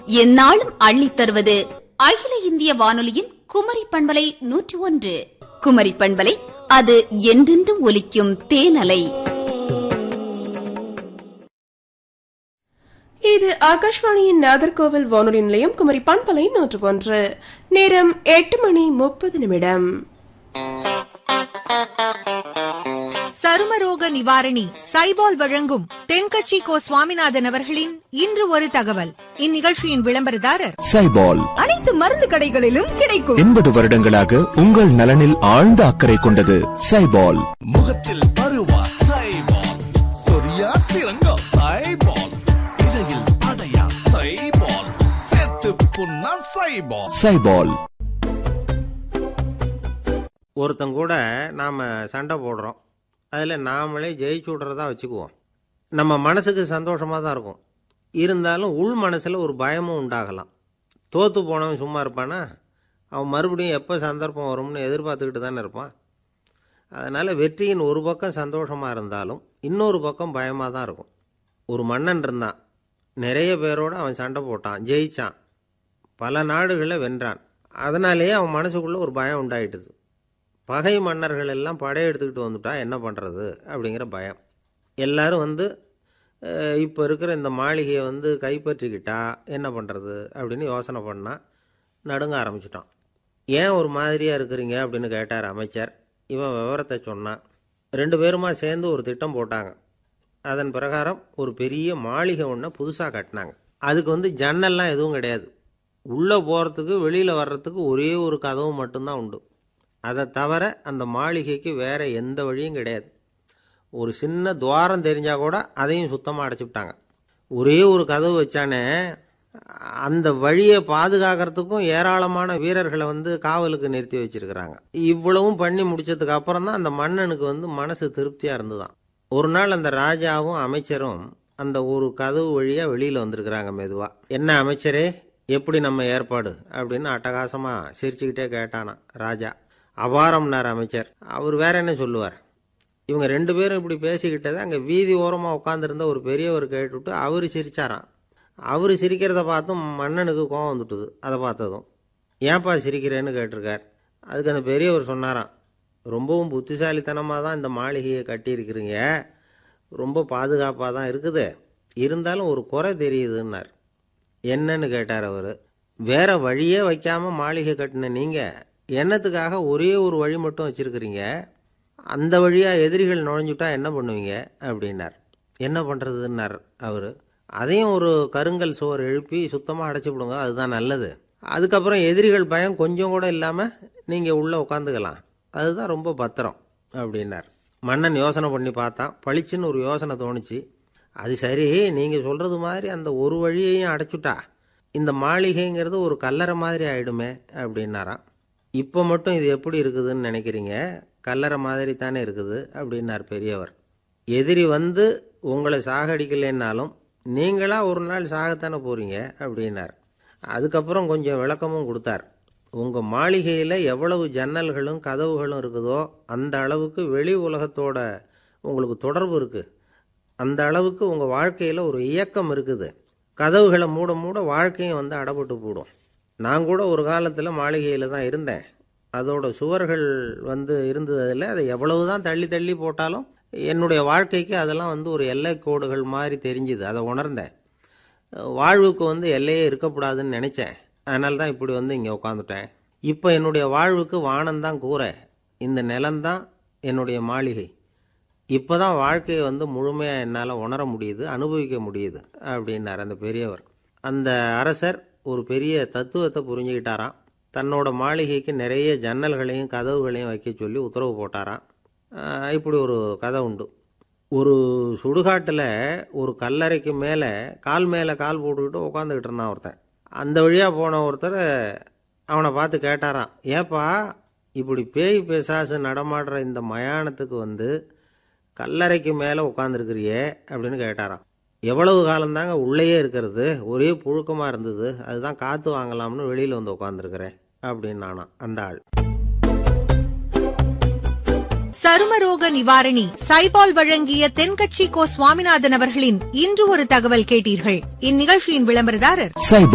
எந்நாளும் அள்ளித் தருவது அகில இந்திய வானொலியின் குமரி பண்பலை நூற்றி ஒன்று குமரி பண்பலை அது என்றென்றும் ஒலிக்கும் தேனலை இது ஆகாஷ்வாணியின் நாகர்கோவில் வானொலி நிலையம் குமரி பண்பலை நூற்று ஒன்று நேரம் எட்டு மணி முப்பது நிமிடம் சருமரோக நிவாரணி சைபால் வழங்கும் தென்கட்சி கோ சுவாமிநாதன் அவர்களின் இன்று ஒரு தகவல் இந்நிகழ்ச்சியின் விளம்பரதாரர் சைபால் அனைத்து மருந்து கடைகளிலும் கிடைக்கும் எண்பது வருடங்களாக உங்கள் நலனில் ஆழ்ந்த அக்கறை கொண்டது சைபால் முகத்தில் பருவா சைபால் சொரியா சிறங்கா சைபால் இடையில் அடையா சைபால் செத்து புண்ணா சைபால் சைபால் ஒருத்தன் கூட நாம் சண்டை போடுறோம் அதில் நாமளே ஜெயிச்சு விட்றதா வச்சுக்குவோம் நம்ம மனசுக்கு சந்தோஷமாக தான் இருக்கும் இருந்தாலும் உள் மனசில் ஒரு பயமும் உண்டாகலாம் தோற்று போனவன் சும்மா இருப்பானா அவன் மறுபடியும் எப்போ சந்தர்ப்பம் வரும்னு எதிர்பார்த்துக்கிட்டு தானே இருப்பான் அதனால் வெற்றியின் ஒரு பக்கம் சந்தோஷமாக இருந்தாலும் இன்னொரு பக்கம் பயமாக தான் இருக்கும் ஒரு மன்னன் இருந்தான் நிறைய பேரோடு அவன் சண்டை போட்டான் ஜெயிச்சான் பல நாடுகளை வென்றான் அதனாலேயே அவன் மனசுக்குள்ளே ஒரு பயம் உண்டாயிட்டுது பகை மன்னர்கள் எல்லாம் படையெடுத்துக்கிட்டு வந்துட்டா என்ன பண்ணுறது அப்படிங்கிற பயம் எல்லாரும் வந்து இப்போ இருக்கிற இந்த மாளிகையை வந்து கைப்பற்றிக்கிட்டா என்ன பண்ணுறது அப்படின்னு யோசனை பண்ணால் நடுங்க ஆரம்பிச்சிட்டான் ஏன் ஒரு மாதிரியாக இருக்கிறீங்க அப்படின்னு கேட்டார் அமைச்சர் இவன் விவரத்தை சொன்னான் ரெண்டு பேருமா சேர்ந்து ஒரு திட்டம் போட்டாங்க அதன் பிரகாரம் ஒரு பெரிய மாளிகை ஒன்று புதுசாக கட்டினாங்க அதுக்கு வந்து ஜன்னல்லாம் எதுவும் கிடையாது உள்ளே போகிறதுக்கு வெளியில் வர்றதுக்கு ஒரே ஒரு கதவு மட்டும்தான் உண்டு அதை தவிர அந்த மாளிகைக்கு வேற எந்த வழியும் கிடையாது ஒரு சின்ன துவாரம் தெரிஞ்சால் கூட அதையும் சுத்தமாக அடைச்சிவிட்டாங்க ஒரே ஒரு கதவு வச்சானே அந்த வழியை பாதுகாக்கிறதுக்கும் ஏராளமான வீரர்களை வந்து காவலுக்கு நிறுத்தி வச்சிருக்கிறாங்க இவ்வளவும் பண்ணி முடிச்சதுக்கு அப்புறம் தான் அந்த மன்னனுக்கு வந்து மனசு திருப்தியாக இருந்துதான் ஒரு நாள் அந்த ராஜாவும் அமைச்சரும் அந்த ஒரு கதவு வழியாக வெளியில் வந்திருக்கிறாங்க மெதுவாக என்ன அமைச்சரே எப்படி நம்ம ஏற்பாடு அப்படின்னு அட்டகாசமாக சிரிச்சுக்கிட்டே கேட்டானா ராஜா அபாரம்னார் அமைச்சர் அவர் வேற என்ன சொல்லுவார் இவங்க ரெண்டு பேரும் இப்படி பேசிக்கிட்டதை அங்கே வீதி ஓரமாக உட்காந்துருந்த ஒரு பெரியவர் கேட்டுவிட்டு அவர் சிரிச்சாராம் அவர் சிரிக்கிறத பார்த்தும் மன்னனுக்கு கோவம் வந்துட்டுது அதை பார்த்ததும் ஏன்பா சிரிக்கிறேன்னு கேட்டிருக்கார் அதுக்கு அந்த பெரியவர் சொன்னாராம் ரொம்பவும் புத்திசாலித்தனமாக தான் இந்த மாளிகையை கட்டியிருக்கிறீங்க ரொம்ப பாதுகாப்பாக தான் இருக்குது இருந்தாலும் ஒரு குறை தெரியுதுன்னார் என்னன்னு கேட்டார் அவர் வேற வழியே வைக்காம மாளிகை கட்டின நீங்கள் என்னத்துக்காக ஒரே ஒரு வழி மட்டும் வச்சிருக்கிறீங்க அந்த வழியாக எதிரிகள் நுழைஞ்சுட்டா என்ன பண்ணுவீங்க அப்படின்னார் என்ன பண்ணுறதுன்னார் அவர் அதையும் ஒரு கருங்கல் சுவர் எழுப்பி சுத்தமாக அடைச்சி விடுங்க அதுதான் நல்லது அதுக்கப்புறம் எதிரிகள் பயம் கொஞ்சம் கூட இல்லாமல் நீங்கள் உள்ளே உட்காந்துக்கலாம் அதுதான் ரொம்ப பத்திரம் அப்படின்னார் மன்னன் யோசனை பண்ணி பார்த்தான் பளிச்சுன்னு ஒரு யோசனை தோணுச்சு அது சரி நீங்கள் சொல்கிறது மாதிரி அந்த ஒரு வழியையும் அடைச்சுட்டா இந்த மாளிகைங்கிறது ஒரு கல்லறை மாதிரி ஆயிடுமே அப்படின்னாராம் இப்போ மட்டும் இது எப்படி இருக்குதுன்னு நினைக்கிறீங்க கல்லறை மாதிரி தானே இருக்குது அப்படின்னார் பெரியவர் எதிரி வந்து உங்களை சாகடிக்கலைன்னாலும் நீங்களா ஒரு நாள் சாகத்தானே போகிறீங்க அப்படின்னார் அதுக்கப்புறம் கொஞ்சம் விளக்கமும் கொடுத்தார் உங்கள் மாளிகையில் எவ்வளவு ஜன்னல்களும் கதவுகளும் இருக்குதோ அந்த அளவுக்கு வெளி உலகத்தோட உங்களுக்கு தொடர்பு இருக்குது அந்த அளவுக்கு உங்கள் வாழ்க்கையில் ஒரு இயக்கம் இருக்குது கதவுகளை மூட மூட வாழ்க்கையும் வந்து அடப்பட்டு போடும் நான் கூட ஒரு காலத்தில் மாளிகையில் தான் இருந்தேன் அதோட சுவர்கள் வந்து இருந்ததில் அதை எவ்வளவு தான் தள்ளி தள்ளி போட்டாலும் என்னுடைய வாழ்க்கைக்கு அதெல்லாம் வந்து ஒரு எல்லை கோடுகள் மாதிரி தெரிஞ்சுது அதை உணர்ந்தேன் வாழ்வுக்கு வந்து எல்லையே இருக்கக்கூடாதுன்னு நினச்சேன் அதனால தான் இப்படி வந்து இங்கே உட்காந்துட்டேன் இப்போ என்னுடைய வாழ்வுக்கு வானம்தான் கூரை இந்த நிலம்தான் என்னுடைய மாளிகை இப்போ தான் வாழ்க்கையை வந்து முழுமையாக என்னால் உணர முடியுது அனுபவிக்க முடியுது அப்படின்னார் அந்த பெரியவர் அந்த அரசர் ஒரு பெரிய தத்துவத்தை புரிஞ்சுக்கிட்டாராம் தன்னோட மாளிகைக்கு நிறைய ஜன்னல்களையும் கதவுகளையும் வைக்க சொல்லி உத்தரவு போட்டாராம் ஆஹ் இப்படி ஒரு கதை உண்டு ஒரு சுடுகாட்டில் ஒரு கல்லறைக்கு மேலே கால் மேலே கால் போட்டுக்கிட்டு உட்காந்துக்கிட்டு இருந்தான் ஒருத்தன் அந்த வழியாக போன ஒருத்தர் அவனை பார்த்து கேட்டாராம் ஏப்பா இப்படி பேய் பேசாசு நடமாடுற இந்த மயானத்துக்கு வந்து கல்லறைக்கு மேலே உட்காந்துருக்கிறியே அப்படின்னு கேட்டாராம் எவ்வளவு காலம்தாங்க உள்ளேயே இருக்கிறது ஒரே புழுக்கமாக இருந்தது அதுதான் காற்று வாங்கலாம்னு வெளியில் வந்து உட்காந்துருக்கிறேன் அப்படின்னு நானாம் அந்த ஆள் சருமரோக நிவாரணி சைபால் வழங்கிய தென்கட்சி கோ சுவாமிநாதன் அவர்களின் இன்று ஒரு தகவல் கேட்டீர்கள் இந்நிகழ்ச்சியின் விளம்பரதாரர் சைபால்